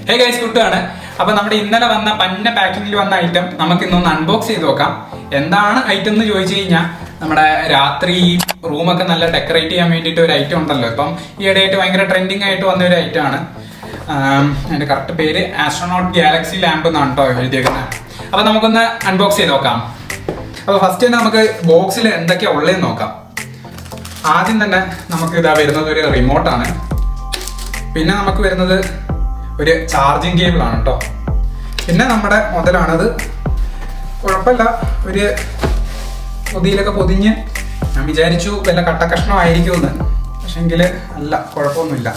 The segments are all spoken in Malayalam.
ഹേ ഗൈസ് കുട്ടാണ് അപ്പൊ നമ്മുടെ ഇന്നലെ വന്ന പന്ന പാക്കിങ്ങിൽ വന്ന ഐറ്റം നമുക്ക് ഇന്നൊന്ന് അൺബോക്സ് ചെയ്ത് നോക്കാം എന്താണ് ഐറ്റം എന്ന് ചോദിച്ചു കഴിഞ്ഞാൽ നമ്മുടെ രാത്രി റൂമൊക്കെ നല്ല ഡെക്കറേറ്റ് ചെയ്യാൻ വേണ്ടിയിട്ട് ഒരു ഐറ്റം ഉണ്ടല്ലോ ഇപ്പം ഈ ഇടയായിട്ട് ഭയങ്കര ട്രെൻഡിങ് ആയിട്ട് വന്ന ഒരു ഐറ്റം ആണ് ആം, അതിന്റെ കറക്റ്റ് പേര് ആസ്ട്രോനോട്ട് ഗാലക്സി ലാമ്പ് എന്നാണ് കേട്ടോ എഴുതിയേക്കുന്നത് അപ്പൊ നമുക്കൊന്ന് അൺബോക്സ് ചെയ്ത് നോക്കാം അപ്പൊ ഫസ്റ്റ് തന്നെ നമുക്ക് ബോക്സിൽ എന്തൊക്കെയാ ഉള്ളതെന്ന് നോക്കാം ആദ്യം തന്നെ നമുക്ക് ഇതാ വരുന്നത് ഒരു റിമോട്ടാണ് പിന്നെ നമുക്ക് വരുന്നത് ഒരു ചാർജിങ് കേബിൾ ആണ് കേട്ടോ പിന്നെ നമ്മുടെ മുതലാണത് കുഴപ്പമില്ല ഒരു പൊതിയിലൊക്കെ പൊതിഞ്ഞ് ഞാൻ വിചാരിച്ചു വല്ല കട്ടക്കഷ്ണമായിരിക്കുമെന്ന് പക്ഷെങ്കിൽ അല്ല കുഴപ്പമൊന്നുമില്ല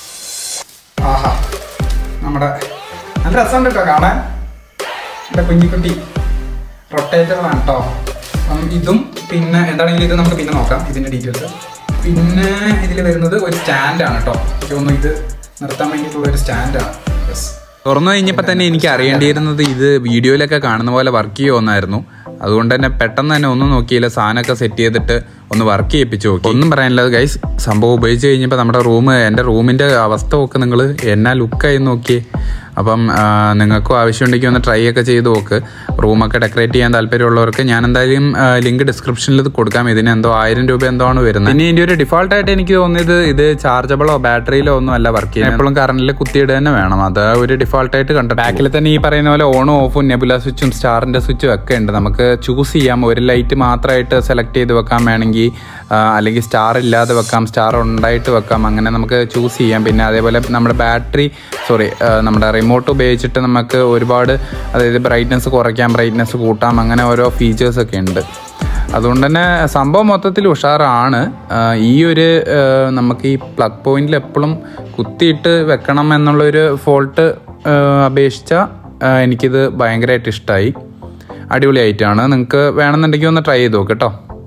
ആഹാ നമ്മുടെ നല്ല രസമുണ്ട് കേട്ടോ കാണാൻ എൻ്റെ കുഞ്ഞിക്കുട്ടി റൊട്ടേറ്ററുകളാണ് കേട്ടോ അപ്പം ഇതും പിന്നെ എന്താണെങ്കിലും ഇത് നമുക്ക് പിന്നെ നോക്കാം ഇതിൻ്റെ ഡീറ്റെയിൽസ് പിന്നെ ഇതിൽ വരുന്നത് ഒരു സ്റ്റാൻഡാണ് കേട്ടോ എനിക്ക് തോന്നുന്നു ഇത് നിർത്താൻ വേണ്ടിയിട്ടുള്ള ഒരു സ്റ്റാൻഡാണ് യെസ് തുറന്നു കഴിഞ്ഞപ്പോൾ തന്നെ എനിക്ക് അറിയേണ്ടിയിരുന്നത് ഇത് വീഡിയോയിലൊക്കെ കാണുന്ന പോലെ വർക്ക് ചെയ്യുമെന്നായിരുന്നു അതുകൊണ്ട് തന്നെ പെട്ടെന്ന് തന്നെ ഒന്നും നോക്കിയില്ല സാധനമൊക്കെ സെറ്റ് ചെയ്തിട്ട് ഒന്ന് വർക്ക് ചെയ്യിപ്പിച്ചു നോക്കി ഒന്നും പറയാനില്ല ഗൈസ് സംഭവം ഉപയോഗിച്ച് കഴിഞ്ഞപ്പോൾ നമ്മുടെ റൂം എൻ്റെ റൂമിൻ്റെ അവസ്ഥ ഒക്കെ നിങ്ങൾ എന്നാ ലുക്കായി നോക്കിയേ അപ്പം ആ, നിങ്ങൾക്കും ആവശ്യമുണ്ടെങ്കിൽ ഒന്ന് ട്രൈ ഒക്കെ ചെയ്ത് നോക്ക് റൂമൊക്കെ ഡെക്കറേറ്റ് ചെയ്യാൻ താല്പര്യമുള്ളവർക്ക് ഞാൻ എന്തായാലും ലിങ്ക് ഡിസ്ക്രിപ്ഷനിൽ ഇത് കൊടുക്കാം ഇതിന് എന്തോ ആയിരം രൂപ എന്തോ ആണ് വരുന്നത് പിന്നെ ഇതിൻ്റെ ഒരു ഡിഫോൾട്ട് ആയിട്ട് എനിക്ക് തോന്നിയത് ഇത് ചാർജബിളോ ബാറ്ററിയിലോ ഒന്നും അല്ല വർക്ക് ചെയ്യുന്നത് എപ്പോഴും കറണ്ടിൽ കുത്തിയിടുക തന്നെ വേണം അത് ഒരു ഡിഫോൾട്ട് ആയിട്ട് കണ്ട ബാക്കിൽ തന്നെ ഈ പറയുന്ന പോലെ ഓണും ഓഫും നെബുല സ്വിച്ചും സ്റ്റാറിന്റെ സ്വിച്ചും ഒക്കെ ഉണ്ട് നമുക്ക് ചൂസ് ചെയ്യാം ഒരു ലൈറ്റ് മാത്രമായിട്ട് സെലക്ട് ചെയ്ത് വെക്കാൻ വേണമെങ്കിൽ ആ, അല്ലെങ്കിൽ സ്റ്റാർ ഇല്ലാതെ വെക്കാം സ്റ്റാർ ഉണ്ടായിട്ട് വെക്കാം അങ്ങനെ നമുക്ക് ചൂസ് ചെയ്യാം പിന്നെ അതേപോലെ നമ്മുടെ ബാറ്ററി സോറി നമ്മുടെ റിമോട്ട് ഉപയോഗിച്ചിട്ട് നമുക്ക് ഒരുപാട് അതായത് ബ്രൈറ്റ്നസ് കുറയ്ക്കാം ബ്രൈറ്റ്നസ് കൂട്ടാം അങ്ങനെ ഓരോ ഫീച്ചേഴ്സ് ഒക്കെ ഉണ്ട് അതുകൊണ്ട് തന്നെ സംഭവം മൊത്തത്തിൽ ഉഷാറാണ് ആ, ഈ ഒരു ആ, നമുക്ക് ഈ പ്ലഗ് പോയിന്റിൽ എപ്പോഴും കുത്തിയിട്ട് വെക്കണം എന്നുള്ളൊരു ഫോൾട്ട് അപേക്ഷിച്ച ആ, എനിക്കിത് ഭയങ്കരമായിട്ട് ഇഷ്ടമായി അടിപൊളിയായിട്ടാണ് നിങ്ങൾക്ക് വേണമെന്നുണ്ടെങ്കിൽ ഒന്ന് ട്രൈ ചെയ്ത് നോക്ക് കേട്ടോ